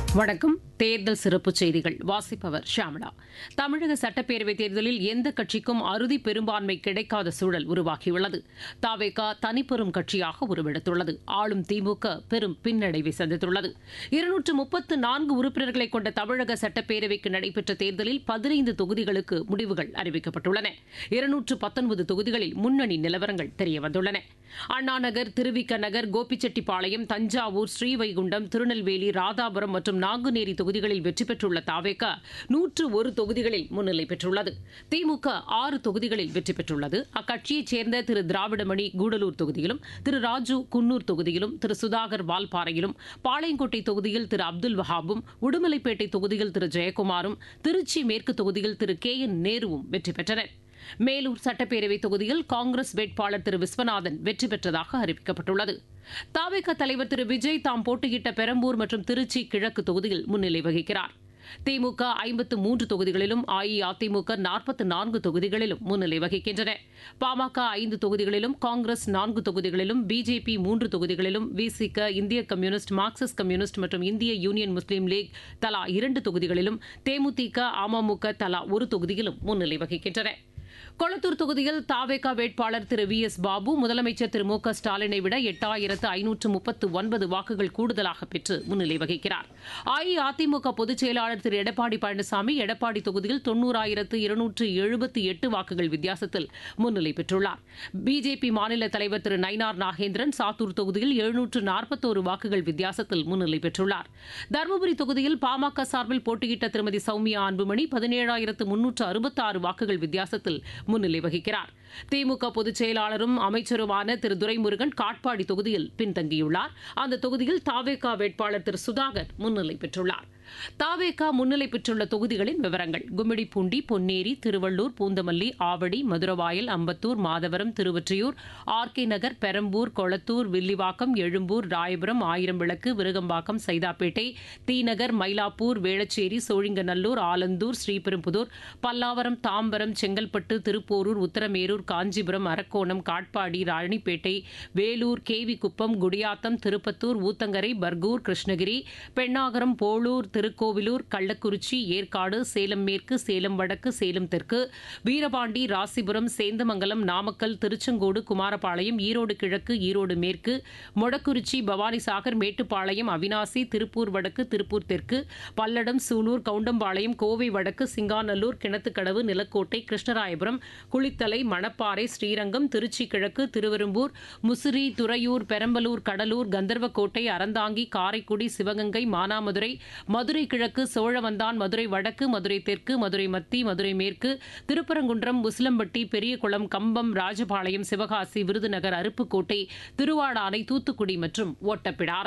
வணக்கம் தேர்தல் சிறப்பு செய்திகள் வாசிப்பவர் ஷியாமளா தமிழக சட்டப்பேரவைத் தேர்தலில் எந்த கட்சிக்கும் அறுதி பெரும்பான்மை கிடைக்காத சூழல் உருவாகியுள்ளது தாவேகா தனிப்பெரும் கட்சியாக உருவெடுத்துள்ளது ஆளும் திமுக பெரும் பின்னடைவை சந்தித்துள்ளது இருநூற்று முப்பத்து நான்கு உறுப்பினர்களை கொண்ட தமிழக சட்டப்பேரவைக்கு நடைபெற்ற தேர்தலில் பதினைந்து தொகுதிகளுக்கு முடிவுகள் அறிவிக்கப்பட்டுள்ளன இருநூற்று பத்தொன்பது தொகுதிகளில் முன்னணி நிலவரங்கள் தெரியவந்துள்ளன அண்ணாநகர் திருவிக்க நகர் கோபிச்செட்டிப்பாளையம் தஞ்சாவூர் ஸ்ரீவைகுண்டம் திருநெல்வேலி ராதாபுரம் மற்றும் நாங்குநேரி தொகுதிகளில் வெற்றி பெற்றுள்ள தாவேகா நூற்று ஒரு தொகுதிகளில் முன்னிலை பெற்றுள்ளது திமுக ஆறு தொகுதிகளில் வெற்றி பெற்றுள்ளது அக்கட்சியைச் சேர்ந்த திரு திராவிடமணி கூடலூர் தொகுதியிலும் திரு ராஜு குன்னூர் தொகுதியிலும் திரு சுதாகர் வால்பாறையிலும் பாளையங்கோட்டை தொகுதியில் திரு அப்துல் வஹாபும் உடுமலைப்பேட்டை தொகுதியில் திரு ஜெயக்குமாரும் திருச்சி மேற்கு தொகுதியில் திரு கே என் நேருவும் வெற்றி பெற்றனர் மேலூர் சட்டப்பேரவை தொகுதியில் காங்கிரஸ் வேட்பாளர் திரு விஸ்வநாதன் வெற்றி பெற்றதாக அறிவிக்கப்பட்டுள்ளது தாவேக தலைவர் திரு விஜய் தாம் போட்டியிட்ட பெரம்பூர் மற்றும் திருச்சி கிழக்கு தொகுதியில் முன்னிலை வகிக்கிறார் திமுக ஐம்பத்து மூன்று தொகுதிகளிலும் அஇஅதிமுக நாற்பத்தி நான்கு தொகுதிகளிலும் முன்னிலை வகிக்கின்றன பாமக ஐந்து தொகுதிகளிலும் காங்கிரஸ் நான்கு தொகுதிகளிலும் பிஜேபி மூன்று தொகுதிகளிலும் விசிக இந்திய கம்யூனிஸ்ட் மார்க்சிஸ்ட் கம்யூனிஸ்ட் மற்றும் இந்திய யூனியன் முஸ்லீம் லீக் தலா இரண்டு தொகுதிகளிலும் தேமுதிக அமமுக தலா ஒரு தொகுதியிலும் முன்னிலை வகிக்கின்றன கொளத்தூர் தொகுதியில் தாவேகா வேட்பாளர் திரு வி எஸ் பாபு முதலமைச்சர் திரு மு க ஸ்டாலினை விட எட்டாயிரத்து ஐநூற்று முப்பத்து ஒன்பது வாக்குகள் கூடுதலாக பெற்று முன்னிலை வகிக்கிறார் அஇஅதிமுக பொதுச் செயலாளர் திரு எடப்பாடி பழனிசாமி எடப்பாடி தொகுதியில் தொன்னூறாயிரத்து இருநூற்று எழுபத்தி எட்டு வாக்குகள் வித்தியாசத்தில் முன்னிலை பெற்றுள்ளார் பிஜேபி மாநில தலைவர் திரு நயினார் நாகேந்திரன் சாத்தூர் தொகுதியில் எழுநூற்று நாற்பத்தோரு வாக்குகள் வித்தியாசத்தில் முன்னிலை பெற்றுள்ளார் தருமபுரி தொகுதியில் பாமக சார்பில் போட்டியிட்ட திருமதி சௌமியா அன்புமணி பதினேழாயிரத்து முன்னூற்று அறுபத்தாறு வாக்குகள் வித்தியாசத்தில் முன்னிலை வகிக்கிறார் திமுக பொதுச் செயலாளரும் அமைச்சருமான திரு துரைமுருகன் காட்பாடி தொகுதியில் பின்தங்கியுள்ளார் அந்த தொகுதியில் தாவேகா வேட்பாளர் திரு சுதாகர் முன்னிலை பெற்றுள்ளார் தாவேகா முன்னிலை பெற்றுள்ள தொகுதிகளின் விவரங்கள் கும்மிடிப்பூண்டி பொன்னேரி திருவள்ளூர் பூந்தமல்லி ஆவடி மதுரவாயல் அம்பத்தூர் மாதவரம் திருவொற்றியூர் ஆர்கே நகர் பெரம்பூர் கொளத்தூர் வில்லிவாக்கம் எழும்பூர் ராயபுரம் ஆயிரம் விளக்கு விருகம்பாக்கம் சைதாப்பேட்டை தீநகர் மயிலாப்பூர் வேளச்சேரி சோழிங்கநல்லூர் ஆலந்தூர் ஸ்ரீபெரும்புதூர் பல்லாவரம் தாம்பரம் செங்கல்பட்டு திருப்போரூர் உத்தரமேரூர் காஞ்சிபுரம் அரக்கோணம் காட்பாடி ராணிப்பேட்டை வேலூர் கேவிக்குப்பம் குடியாத்தம் திருப்பத்தூர் ஊத்தங்கரை பர்கூர் கிருஷ்ணகிரி பெண்ணாகரம் போளூர் திருக்கோவிலூர் கள்ளக்குறிச்சி ஏற்காடு சேலம் மேற்கு சேலம் வடக்கு சேலம் தெற்கு வீரபாண்டி ராசிபுரம் சேந்தமங்கலம் நாமக்கல் திருச்செங்கோடு குமாரபாளையம் ஈரோடு கிழக்கு ஈரோடு மேற்கு மொடக்குறிச்சி பவானிசாகர் மேட்டுப்பாளையம் அவினாசி திருப்பூர் வடக்கு திருப்பூர் தெற்கு பல்லடம் சூலூர் கவுண்டம்பாளையம் கோவை வடக்கு சிங்காநல்லூர் கிணத்துக்கடவு நிலக்கோட்டை கிருஷ்ணராயபுரம் குளித்தலை மணப்பாறை ஸ்ரீரங்கம் திருச்சி கிழக்கு திருவெரும்பூர் முசிறி துறையூர் பெரம்பலூர் கடலூர் கந்தர்வக்கோட்டை அறந்தாங்கி காரைக்குடி சிவகங்கை மானாமதுரை மதுரை கிழக்கு சோழவந்தான் மதுரை வடக்கு மதுரை தெற்கு மதுரை மத்தி மதுரை மேற்கு திருப்பரங்குன்றம் உசிலம்பட்டி பெரியகுளம் கம்பம் ராஜபாளையம் சிவகாசி விருதுநகர் அருப்புக்கோட்டை திருவாடானை தூத்துக்குடி மற்றும் ஓட்டப்பிடாரம்